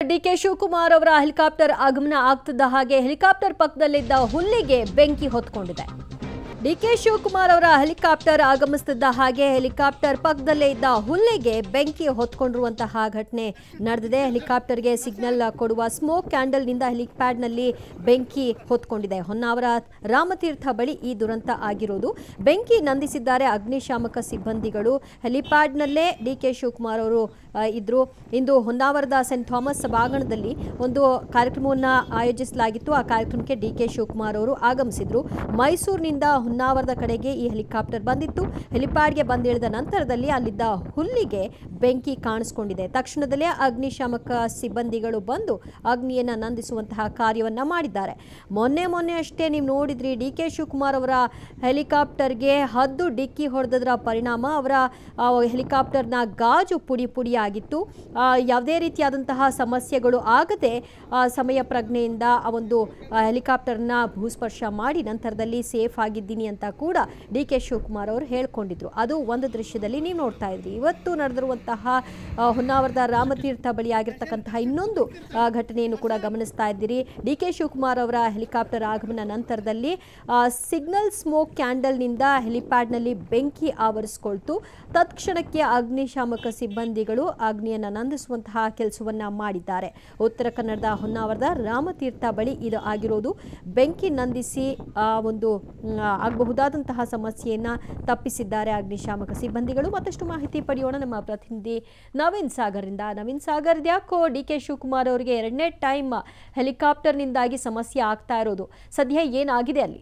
DK Shivakumar ಅವರ helicopter ಆಗಮನ ಆಗ್ತಿದ್ದ ಹಾಗೆ ಹೆಲಿಕಾಪ್ಟರ್ ಪಕ್ಕದಲ್ಲಿದ್ದ ಹುಲ್ಲಿಗೆ ಬೆಂಕಿ ಹೊತ್ಕೊಂಡಿದೆ ಡಿಕೆ ಶಿವಕುಮಾರ್ ಅವರ ಹೆಲಿಕಾಪ್ಟರ್ ಆಗಮಿಸುತ್ತಿದ್ದ ಹಾಗೆ ಹೆಲಿಕಾಪ್ಟರ್ ಪಕ್ಕದಲ್ಲೇ ಇದ್ದ ಹುಲ್ಲಿಗೆ ಬೆಂಕಿ ಹೊತ್ಕೊಂಡಿರುವಂತಹ ಘಟನೆ ನಡೆದಿದೆ ಹೆಲಿಕಾಪ್ಟರ್ಗೆ ಸಿಗ್ನಲ್ ಕೊಡುವ ಸ್ಮೋಕ್ ಕ್ಯಾಂಡಲ್ನಿಂದ ಹೆಲಿಪ್ಯಾಡ್ನಲ್ಲಿ ಬೆಂಕಿ ಹೊತ್ಕೊಂಡಿದೆ ಹೊನ್ನಾವರ ರಾಮತೀರ್ಥ ಬಳಿ ಈ ದುರಂತ ಆಗಿರೋದು ಬೆಂಕಿ ನಂದಿಸಿದ್ದಾರೆ ಅಗ್ನಿಶಾಮಕ ಸಿಬ್ಬಂದಿಗಳು ಹೆಲಿಪ್ಯಾಡ್ನಲ್ಲೇ ಡಿ ಕೆ ಶಿವಕುಮಾರ್ ಅವರು ಆ, ಇದ್ರು ಇಂದು ಹೊನ್ನಾವರದ ಸೆಂಟ್ ಥಾಮಸ್ ಸಭಾಂಗಣದಲ್ಲಿ ಒಂದು ಕಾರ್ಯಕ್ರಮವನ್ನು ಆಯೋಜಿಸಲಾಗಿತ್ತು ಆ ಕಾರ್ಯಕ್ರಮಕ್ಕೆ ಡಿ ಕೆ ಶಿವಕುಮಾರ್ ಅವರು ಆಗಮಿಸಿದ್ರು ಮೈಸೂರಿನಿಂದ ಹೊನ್ನಾವರದ ಕಡೆಗೆ ಈ ಹೆಲಿಕಾಪ್ಟರ್ ಬಂದಿತ್ತು ಹೆಲಿಪ್ಯಾಡ್ಗೆ ಬಂದಿಳಿದ ನಂತರದಲ್ಲಿ ಅಲ್ಲಿದ್ದ ಹುಲ್ಲಿಗೆ ಬೆಂಕಿ ಕಾಣಿಸ್ಕೊಂಡಿದೆ ತಕ್ಷಣದಲ್ಲೇ ಅಗ್ನಿಶಾಮಕ ಸಿಬ್ಬಂದಿಗಳು ಬಂದು ಅಗ್ನಿಯನ್ನ ನಂದಿಸುವಂತಹ ಕಾರ್ಯವನ್ನ ಮಾಡಿದ್ದಾರೆ ಮೊನ್ನೆ ಮೊನ್ನೆ ಅಷ್ಟೇ ನೀವು ನೋಡಿದ್ರಿ ಡಿ ಕೆ ಶಿವಕುಮಾರ್ ಅವರ ಹೆಲಿಕಾಪ್ಟರ್ಗೆ ಹದ್ದು ಡಿಕ್ಕಿ ಹೊಡೆದದ್ರ ಪರಿಣಾಮ ಅವರ ಆ, ಹೆಲಿಕಾಪ್ಟರ್ನ ಗಾಜು ಪುಡಿ ಪುಡಿಯಾಗಿತ್ತು ಆ, ಯಾವುದೇ ರೀತಿಯಾದಂತಹ ಸಮಸ್ಯೆಗಳು ಆಗದೆ ಆ, ಸಮಯ ಪ್ರಜ್ಞೆಯಿಂದ ಆ ಒಂದು ಆ, ಹೆಲಿಕಾಪ್ಟರ್ನ ಭೂಸ್ಪರ್ಶ ಮಾಡಿ ನಂತರದಲ್ಲಿ ಸೇಫ್ ಆಗಿದ್ದೀನಿ ಅಂತ ಕೂಡ ಡಿ ಕೆ ಶಿವಕುಮಾರ್ ಅವರು ಹೇಳ್ಕೊಂಡಿದ್ರು ಅದು ಒಂದು ದೃಶ್ಯದಲ್ಲಿ ನೀವು ನೋಡ್ತಾ ಇದ್ರಿ ಇವತ್ತು ನಡೆದಿರುವಂತಹ ಆ, ಹೊನ್ನಾವರದ ರಾಮತೀರ್ಥ ಬಳಿ ಆಗಿರ್ತಕ್ಕಂತಹ ಇನ್ನೊಂದು ಆ, ಘಟನೆಯನ್ನು ಕೂಡ ಗಮನಿಸ್ತಾ ಇದ್ದೀರಿ ಡಿ ಕೆ ಶಿವಕುಮಾರ್ ಅವರ ಹೆಲಿಕಾಪ್ಟರ್ ಆಗಮನ ನಂತರದಲ್ಲಿ ಆ, ಸಿಗ್ನಲ್ ಸ್ಮೋಕ್ ಕ್ಯಾಂಡಲ್ನಿಂದ ಹೆಲಿಪ್ಯಾಡ್ನಲ್ಲಿ ಬೆಂಕಿ ಆವರಿಸ್ಕೊಳ್ತು ತತ್ಕ್ಷಣಕ್ಕೆ ಅಗ್ನಿಶಾಮಕ ಸಿಬ್ಬಂದಿಗಳು ಅಗ್ನಿಯನ್ನು ನಂದಿಸುವಂತಹ ಕೆಲಸವನ್ನ ಮಾಡಿದ್ದಾರೆ ಉತ್ತರ ಕನ್ನಡದ ಹೊನ್ನಾವರದ ರಾಮತೀರ್ಥ ಬಳಿ ಇದು ಆಗಿರೋದು ಬೆಂಕಿ ನಂದಿಸಿ ಆ, ಒಂದು ಮ್, ಆಗಬಹುದಾದಂತಹ ಸಮಸ್ಯೆಯನ್ನ ತಪ್ಪಿಸಿದ್ದಾರೆ ಅಗ್ನಿಶಾಮಕ ಸಿಬ್ಬಂದಿಗಳು ಮತ್ತಷ್ಟು ಮಾಹಿತಿ ಪಡೆಯೋಣ ನಮ್ಮ ಪ್ರತಿನಿಧಿ ನವೀನ್ ಸಾಗರ್ರಿಂದ ನವೀನ್ ಸಾಗರ್ ಯಾಕೋ ಡಿ ಕೆ ಶಿವಕುಮಾರ್ ಅವರಿಗೆ ಎರಡನೇ ಟೈಮ್ ಹೆಲಿಕಾಪ್ಟರ್ನಿಂದಾಗಿ ಸಮಸ್ಯೆ ಆಗ್ತಾ ಇರೋದು ಸದ್ಯ ಏನಾಗಿದೆ ಅಲ್ಲಿ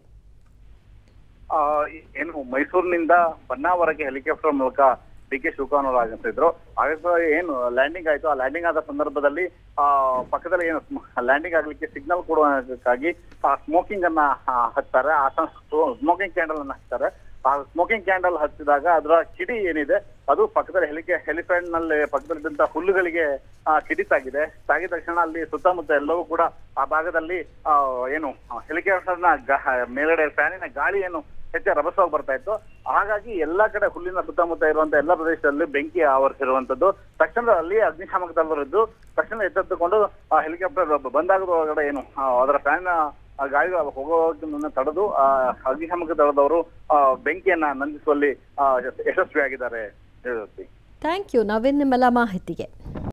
ಆ, ಏನು ಮೈಸೂರಿನಿಂದ ಬನ್ನಾವರಕ್ಕೆ ಹೆಲಿಕಾಪ್ಟರ್ ಮೂಲಕ ಡಿ ಕೆ ಶಿವಕುಮಾರ್ ಅವರು ಆಗಮಿಸಿದ್ರು ಆಗಸ ಏನು ಲ್ಯಾಂಡಿಂಗ್ ಆಯ್ತು ಆ ಲ್ಯಾಂಡಿಂಗ್ ಆದ ಸಂದರ್ಭದಲ್ಲಿ ಆ ಪಕ್ಕದಲ್ಲಿ ಏನು ಲ್ಯಾಂಡಿಂಗ್ ಆಗ್ಲಿಕ್ಕೆ ಸಿಗ್ನಲ್ ಕೊಡುವುದಕ್ಕಾಗಿ ಆ ಸ್ಮೋಕಿಂಗ್ ಅನ್ನ ಆ, ಹಚ್ತಾರೆ ಆ ಸ್ಮೋಕಿಂಗ್ ಕ್ಯಾಂಡಲ್ ಅನ್ನ ಹಚ್ತಾರೆ ಆ ಸ್ಮೋಕಿಂಗ್ ಕ್ಯಾಂಡಲ್ ಹಚ್ಚಿದಾಗ ಅದರ ಕಿಡಿ ಏನಿದೆ ಅದು ಪಕ್ಕದಲ್ಲಿ ಹೆಲಿಕೆ ಹೆಲಿಪ್ಯಾಡ್ ನಲ್ಲಿ ಪಕ್ಕದಲ್ಲಿದ್ದಂತ ಹುಲ್ಲುಗಳಿಗೆ ಆ, ಕಿಡಿ ತಾಗಿದೆ ತಾಗಿದ ತಕ್ಷಣ ಅಲ್ಲಿ ಸುತ್ತಮುತ್ತ ಎಲ್ಲವೂ ಕೂಡ ಆ ಭಾಗದಲ್ಲಿ ಆ, ಏನು ಹೆಲಿಕಾಪ್ಟರ್ ನ ಮೇಲ್ಗಡೆ ಫ್ಯಾನಿನ ಗಾಳಿ ಏನು ಹೆಚ್ಚು ರಭಸವಾಗಿ ಬರ್ತಾ ಇತ್ತು ಹಾಗಾಗಿ ಎಲ್ಲಾ ಕಡೆ ಹುಲ್ಲಿನ ಸುತ್ತಮುತ್ತ ಇರುವಂತ ಎಲ್ಲಾ ಪ್ರದೇಶದಲ್ಲಿ ಬೆಂಕಿ ಆವರಿಸಿರುವಂತದ್ದು ತಕ್ಷಣ ಅಲ್ಲಿ ಅಗ್ನಿಶಾಮಕ ದಳದವರಿದ್ದು ತಕ್ಷಣ ಎಚ್ಚೆತ್ತುಕೊಂಡು ಆ ಹೆಲಿಕಾಪ್ಟರ್ ಬಂದಾಗದ ಒಳಗಡೆ ಏನು ಆ, ಅದರ ಫ್ಯಾನ್ ಗಾಳಿ ಹೋಗೋದನ್ನ ತಡೆದು ಆ ಅಗ್ನಿಶಾಮಕ ದಳದವರು ಆ, ಬೆಂಕಿಯನ್ನ ನಂದಿಸುವಲ್ಲಿ ಆ, ಯಶಸ್ವಿಯಾಗಿದ್ದಾರೆ ಹೇಳುತ್ತಿ ಥ್ಯಾಂಕ್ ಯು ನವೀನ್ ನಿಮ್ಮೆಲ್ಲ ಮಾಹಿತಿಗೆ